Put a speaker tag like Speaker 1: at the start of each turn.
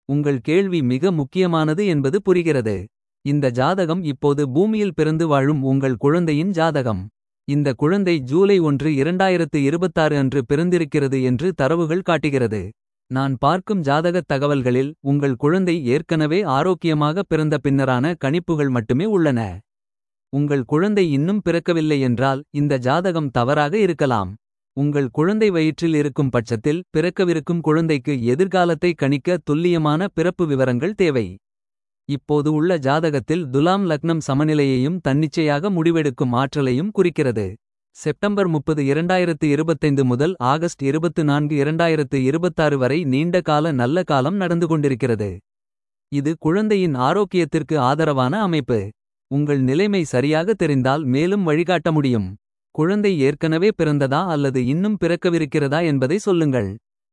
Speaker 1: உங்கள் கேள்வி மிக முக்கியமானது என்பது புரிகிறது. இந்த ஜாதகம் இப்போது பூமியில் பிறந்து வாழும் உங்கள் குழந்தையின் ஜாதகம். இந்த குழந்தை ஜூலை 1 2026 அன்று பிறந்திருக்கிறது என்று தரவுகள் காட்டுகிறது. நான் பார்க்கும் ஜாதகத் தகவல்களில் உங்கள் குழந்தை ஏற்கனவே ஆரோக்கியமாக பிறந்த பின்னரான கணிப்புகள் மட்டுமே உள்ளன. உங்கள் குழந்தை இன்னும் பிறக்கவில்லை என்றால் இந்த ஜாதகம் தவறாக இருக்கலாம். உங்கள் குழந்தை வயிற்றில் இருக்கும் பட்சத்தில் பிறக்கவிருக்கும் குழந்தைக்கு எதிர்காலத்தை கணிக்க துல்லியமான பிறப்பு விவரங்கள் தேவை. இப்போது உள்ள ஜாதகத்தில் துலாம் லக்னம் சமநிலையையும் தன்னிச்சையாக முடிவெடுக்கும் ஆற்றலையும் குறிக்கிறது. செப்டம்பர் 30 2025 முதல் ஆகஸ்ட் 24 2026 வரை நீண்ட கால நல்ல காலம் நடந்து கொண்டிருக்கிறது. இது குழந்தையின் ஆரோக்கியத்திற்கு ஆதரவான அமைப்பு. உங்கள் நிலைமை சரியாக தெரிந்தால் மேலும் வழிகாட்ட முடியும். குழந்தை ஏற்கனவே பிறந்ததா அல்லது இன்னும் பிறக்கவிருக்கிறதா என்பதை சொல்லுங்கள்.